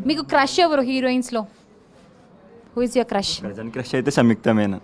మీకు క్రష్ ఎవరు హీరోయిన్స్లో who is your crush present crush అయితే సంయుక్తమేనా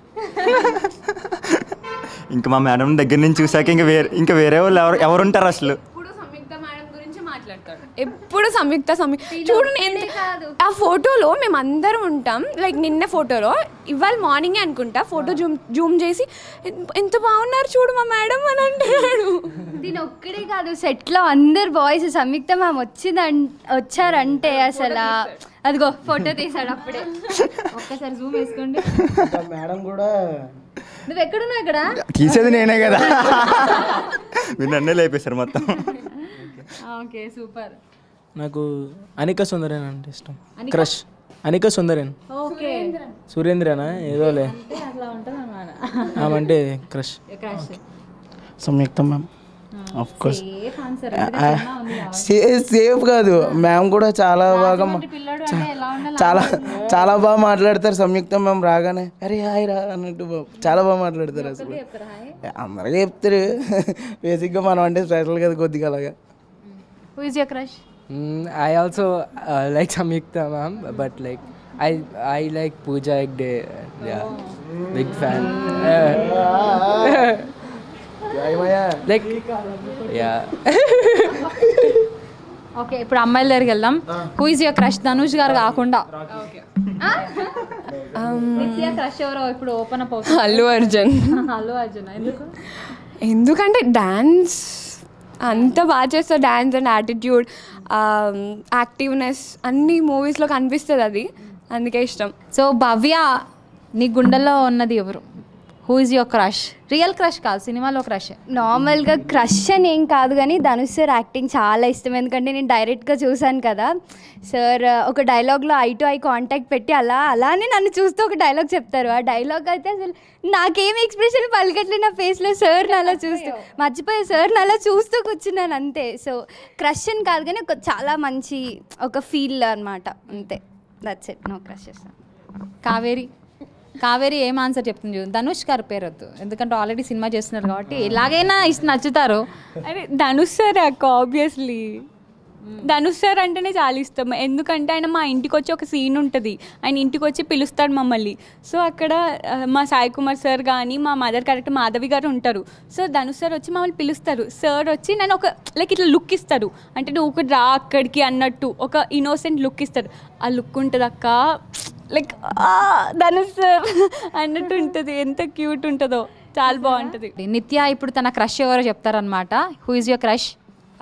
ఇంకా మా మేడం దగ్గర నుంచి చూసాక ఇంకా వేరే ఇంకా వేరే వాళ్ళు ఎవరు ఎవరు ఉంటారు అసలు ఇప్పుడు సంయుక్త మేడం గురించి మాట్లాడతాడు ఎప్పుడు సంయుక్త సంయుక్త చూడు నేను ఆ ఫోటోలో మేము అందరం ఉంటాం లైక్ నిన్న ఫోటోలో ఇవాళ మార్నింగే అనుకుంటా ఫోటో జూమ్ జూమ్ చేసి "ఎన్- ఎంత బాగున్నారు చూడు మా మేడం అని అంటున్నాడు దీని ఒక్కడే కాదు సెట్లో అందరు బాయ్స్ సంయుక్త మ్యామ్ వచ్చిందం వచ్చారంటే అసలు అదిగో ఫోటో తీసాడు అప్పుడే ఒక్కసారి జూమ్ వేసుకోండి మేడం కూడా నువ్వు ఎక్కడున్నావు ఇక్కడ తీసేది నేనే కదా మీరు నన్నే లేపేశారు మొత్తం ఓకే సూపర్ నాకు అనిక సుందరేన్ అంటే ఇష్టం క్రష్ అనిక సుందరేన్ ఓకే సురేంద్రనా ఏదోలే అట్లా ఉంటుంది అనమాట ఆమె అంటే క్రష్ క్రష్ సంయుక్తం ma'am of course safe answer safe కాదు మ్యామ్ కూడా చాలా బాగా మా- పిల్లడు అంటే ఎలా ఉండాలి చాలా చాలా బాగా మాట్లాడతారు సంయుక్తం మ్యామ్ రాగానే అరే హాయ్ రా అన్నట్టు బా- చాలా బాగా మాట్లాడతారు అసలు అందరికీ చెప్తారు బేసిక్గా మనం అంటే స్పెషల్ కదా కొద్దిగా అలాగా who is your crush Mm, I also uh, like Samyukta ma'am, but like I I like Pooja Hegde. Yeah, big fan. Uh, like yeah. Okay ఇప్పుడు అమ్మాయిల దగ్గరికి వెళ్దాం who is your crush Dhanush garu కాకుండా నిత్య క్రష్ ఎవరో ఇప్పుడు ఓపెన్ అప్ అవుతుంది అల్లు అర్జున్ అల్లు అర్జున్ ఎందుకు ఎందుకంటే డ్యాన్స్ అంత బాగా చేస్తారు డ్యాన్స్ అండ్ యాటిట్యూడ్ యాక్టివ్నెస్ అన్ని మూవీస్లో కనిపిస్తుంది అది అందుకే ఇష్టం సో భవ్య నీ గుండెల్లో ఉన్నది ఎవరు who is your crush real crush కాదు సినిమాలో క్రష్ నార్మల్గా క్రష్ అని ఏం కాదు కానీ ధనుష్ సార్ యాక్టింగ్ చాలా ఇష్టం ఎందుకంటే నేను డైరెక్ట్గా చూశాను కదా సార్ ఒక డైలాగ్లో ఐ టు ఐ కాంటాక్ట్ పెట్టి అలా అలానే నన్ను చూస్తూ ఒక డైలాగ్ చెప్తారు ఆ డైలాగ్ అయితే అసలు నాకేం ఎక్స్ప్రెషన్ పలకట్లేదు నా ఫేస్లో సార్ అలా చూస్తూ మర్చిపోయా సార్ అలా చూస్తూ కూర్చున్నాను అంతే సో క్రష్ అని కాదు కానీ ఒక చాలా మంచి ఒక ఫీల్ అనమాట అంతే దట్స్ ఇట్ నో క్రష్ చేస్తాను కావేరి కావేరి ఏం ఆన్సర్ చెప్తుంది చూడు ధనుష్ గారు పేరు వద్దు ఎందుకంటే ఆల్రెడీ సినిమా చేస్తున్నారు కాబట్టి ఎలాగైనా ఇష్ట నచ్చుతారు అరే ధనుష్ సార్ అక్క ఆబ్వియస్లీ ధనుష్ సార్ అంటేనే చాలా ఇష్టం ఎందుకంటే ఆయన మా ఇంటికి వచ్చి ఒక సీన్ ఉంటుంది ఆయన ఇంటికి వచ్చి పిలుస్తాడు మమ్మల్ని సో అక్కడ ఆ, మా సాయి కుమార్ సార్ కానీ మా మదర్ క్యారెక్టర్ మాధవి గారు ఉంటారు సో ధనుష్ సార్ వచ్చి మమ్మల్ని పిలుస్తారు సార్ వచ్చి నన్ను ఒక లైక్ ఇట్లా లుక్ ఇస్తారు అంటే నువ్వు ఒకటి రా అక్కడికి అన్నట్టు ఒక ఇన్నోసెంట్ లుక్ ఇస్తారు ఆ లుక్ ఉంటుంది అక్క లైక్ ధనుష్ సార్ అన్నట్టు ఉంటుంది ఎంత క్యూట్ ఉంటుందో చాలా బాగుంటుంది నిత్య ఇప్పుడు తన క్రష్ ఎవరో చెప్తారనమాట హూ ఇస్ యువర్ క్రష్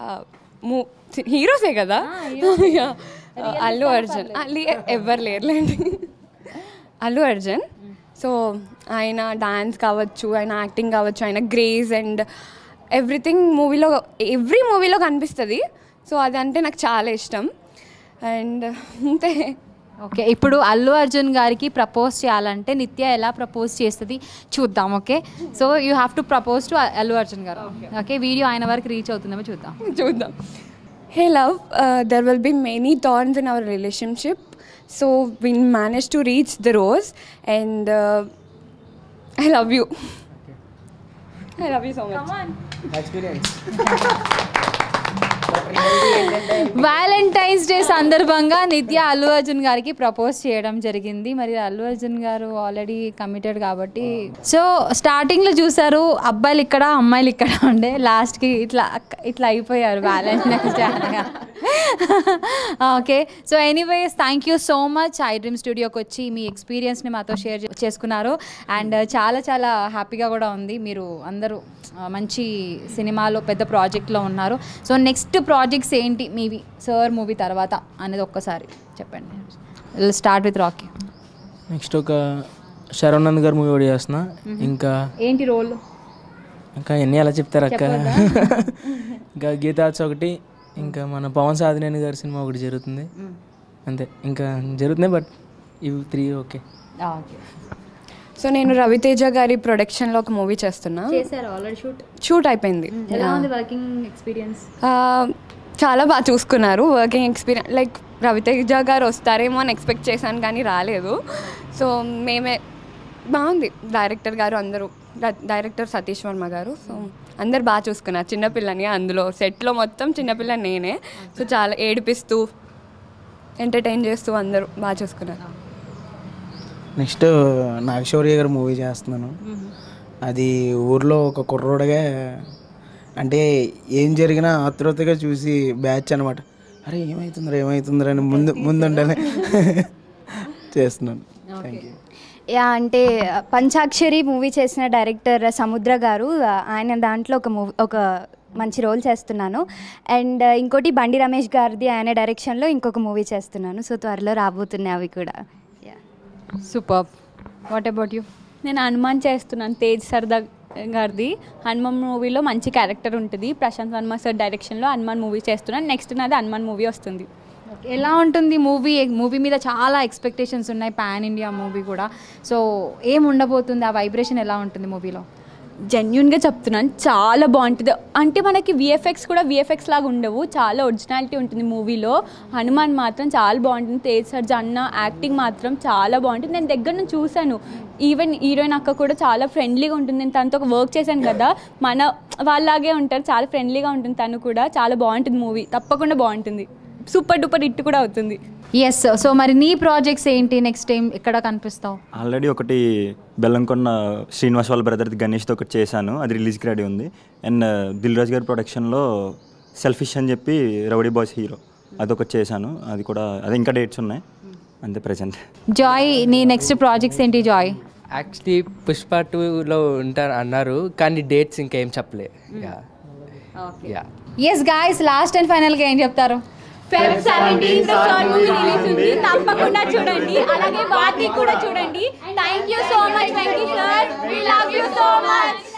హీరోసే కదా Yeah. అల్లు అర్జున్ అల్లి ఎవరు లేరులేండి అల్లు అర్జున్ సో ఆయన డాన్స్ కావచ్చు ఆయన యాక్టింగ్ కావచ్చు ఆయన గ్రేజ్ అండ్ ఎవ్రీథింగ్ మూవీలో ఎవ్రీ మూవీలో కనిపిస్తుంది సో అదంటే నాకు చాలా ఇష్టం అండ్ అంతే ఓకే ఇప్పుడు అల్లు అర్జున్ గారికి ప్రపోజ్ చేయాలంటే నిత్య ఎలా ప్రపోజ్ చేస్తుంది చూద్దాం okay so you have to propose to Allu Arjun garu okay video ఆయన వరకు రీచ్ అవుతుందేమో చూద్దాం చూద్దాం hey love there will be many thorns in our relationship so we manage to reach the rose and I love you I love you so much experience Valentine's day సందర్భంగా నిత్య అల్లు అర్జున్ గారికి propose చేయడం జరిగింది మరి Allu Arjun garu already committed కాబట్టి so starting లో చూసారు అబ్బాయిలు ఇక్కడ అమ్మాయిలు ఇక్కడ ఉండే లాస్ట్ కి ఇట్లా ఇట్లా అయిపోయారు వ్యాలంటైన్స్ డే అనగా okay so anyways thank you so much I dream స్టూడియోకి వచ్చి మీ ఎక్స్పీరియన్స్ని మాతో షేర్ చేసుకున్నారు అండ్ చాలా చాలా హ్యాపీగా కూడా ఉంది మీరు అందరూ ఆ, మంచి సినిమాలో పెద్ద ప్రాజెక్ట్లో ఉన్నారు సో నెక్స్ట్ ప్రాజెక్ట్స్ ఏంటి మీవి సార్ మూవీ తర్వాత అనేది ఒక్కసారి చెప్పండి స్టార్ట్ విత్ రాకీ నెక్స్ట్ ఒక శరవణంద్ గారు మూవీ ఒకటి చేస్తున్నా ఇంకా ఏంటి రోల్ ఇంకా ఎన్ని ఎలా చెప్తారు అక్క ఇంకా గీతాచ్ ఒకటి ఇంకా మన పవన్ సాధినేని గారి సినిమా ఒకటి జరుగుతుంది అంతే ఇంకా జరుగుతున్నాయి బట్ ఇవి త్రీ ఓకే ఓకే సో నేను రవితేజ గారి ప్రొడక్షన్లో ఒక మూవీ చేస్తున్నా చేశారు ఆల్రెడీ షూట్ షూట్ అయిపోయింది ఎలా ఉంది వర్కింగ్ ఎక్స్పీరియన్స్ ఆ, చాలా బాగా చూసుకున్నారు వర్కింగ్ ఎక్స్పీరియన్స్ లైక్ రవితేజ గారు వస్తారేమో అని ఎక్స్పెక్ట్ చేశాను కానీ రాలేదు సో మేమే బాగుంది డైరెక్టర్ గారు అందరూ డ- డైరెక్టర్ సతీష్ వర్మ గారు సో అందరు బాగా చూసుకున్నారు చిన్నపిల్లని అందులో సెట్లో మొత్తం చిన్నపిల్ల నేనే సో చాలా ఏడిపిస్తూ ఎంటర్టైన్ చేస్తూ అందరూ బాగా చూసుకున్నారు నెక్స్ట్ నాగశౌర్య గారు మూవీ చేస్తున్నాను అది ఊర్లో ఒక కుర్రోడుగా అంటే ఏం జరిగినా ఆతృతగా చూసి బ్యాచ్ అనమాట అరే ఏమవుతుందిరా ఏమవుతుందిరా అని ముందు ముందుండాలి చేస్తున్నాను థ్యాంక్ యూ యా అంటే పంచాక్షరి మూవీ చేసిన డైరెక్టర్ సముద్ర గారు ఆయన దాంట్లో ఒక మూవీ ఒక మంచి రోల్ చేస్తున్నాను అండ్ ఇంకోటి బండి రమేష్ గారిది ఆయన డైరెక్షన్లో ఇంకొక మూవీ చేస్తున్నాను సో త్వరలో రాబోతున్నాయి అవి కూడా yeah super what about you నేను హనుమాన్ చేస్తున్నాను తేజ్ సర్దా గారిది హనుమాన్ మూవీలో మంచి క్యారెక్టర్ ఉంటుంది ప్రశాంత్ వర్మ సార్ డైరెక్షన్లో హనుమాన్ మూవీ చేస్తున్నాను నెక్స్ట్ నాది హనుమాన్ మూవీ వస్తుంది ఎలా ఉంటుంది మూవీ మూవీ మీద చాలా ఎక్స్పెక్టేషన్స్ ఉన్నాయి పాన్ ఇండియా మూవీ కూడా సో ఏం ఉండబోతుంది ఆ వైబ్రేషన్ ఎలా ఉంటుంది మూవీలో జెన్యున్గా చెప్తున్నాను చాలా బాగుంటుంది అంటే మనకి విఎఫ్ఎక్స్ కూడా విఎఫ్ఎక్స్ లాగా ఉండవు చాలా ఒరిజినాలిటీ ఉంటుంది మూవీలో హనుమాన్ మాత్రం చాలా బాగుంటుంది తేజ్ సర్జా అన్న యాక్టింగ్ మాత్రం చాలా బాగుంటుంది నేను దగ్గర నుంచి చూశాను ఈవెన్ హీరోయిన్ అక్క కూడా చాలా ఫ్రెండ్లీగా ఉంటుంది నేను తనతో ఒక వర్క్ చేశాను కదా మన వాళ్ళలాగే ఉంటారు చాలా ఫ్రెండ్లీగా ఉంటుంది తను కూడా చాలా బాగుంటుంది మూవీ తప్పకుండా బాగుంటుంది సూపర్ డూపర్ హిట్ కూడా అవుతుంది ఎస్ సో మరి నీ ప్రాజెక్ట్స్ ఏంటి నెక్స్ట్ టైం ఎక్కడ కనిపిస్తావు ఆల్రెడీ ఒకటి బెల్లంకొండ శ్రీనివాస్ వాళ్ళ బ్రదర్ గణేష్తో ఒకటి చేశాను అది రిలీజ్కి రెడీ ఉంది అండ్ దిల్ రాజు గారి ప్రొడక్షన్లో సెల్ఫిష్ అని చెప్పి రౌడీ బాయ్స్ హీరో అదొకటి చేశాను అది కూడా అది ఇంకా డేట్స్ ఉన్నాయి అంతే ప్రజెంట్ జాయ్ నీ నెక్స్ట్ ప్రాజెక్ట్స్ ఏంటి జాయ్ యాక్చువల్లీ పుష్ప టూలో ఉంటారు అన్నారు కానీ డేట్స్ ఇంకేం చెప్పలే yeah yeah yes guys last and ఫైనల్గా ఏం చెప్తారు ఫెబ్ సెవెంటీన్త్ మూవీ రిలీజ్ ఉంది తప్పకుండా చూడండి అలాగే వాటి కూడా చూడండి thank you so much Venky sir we love you so much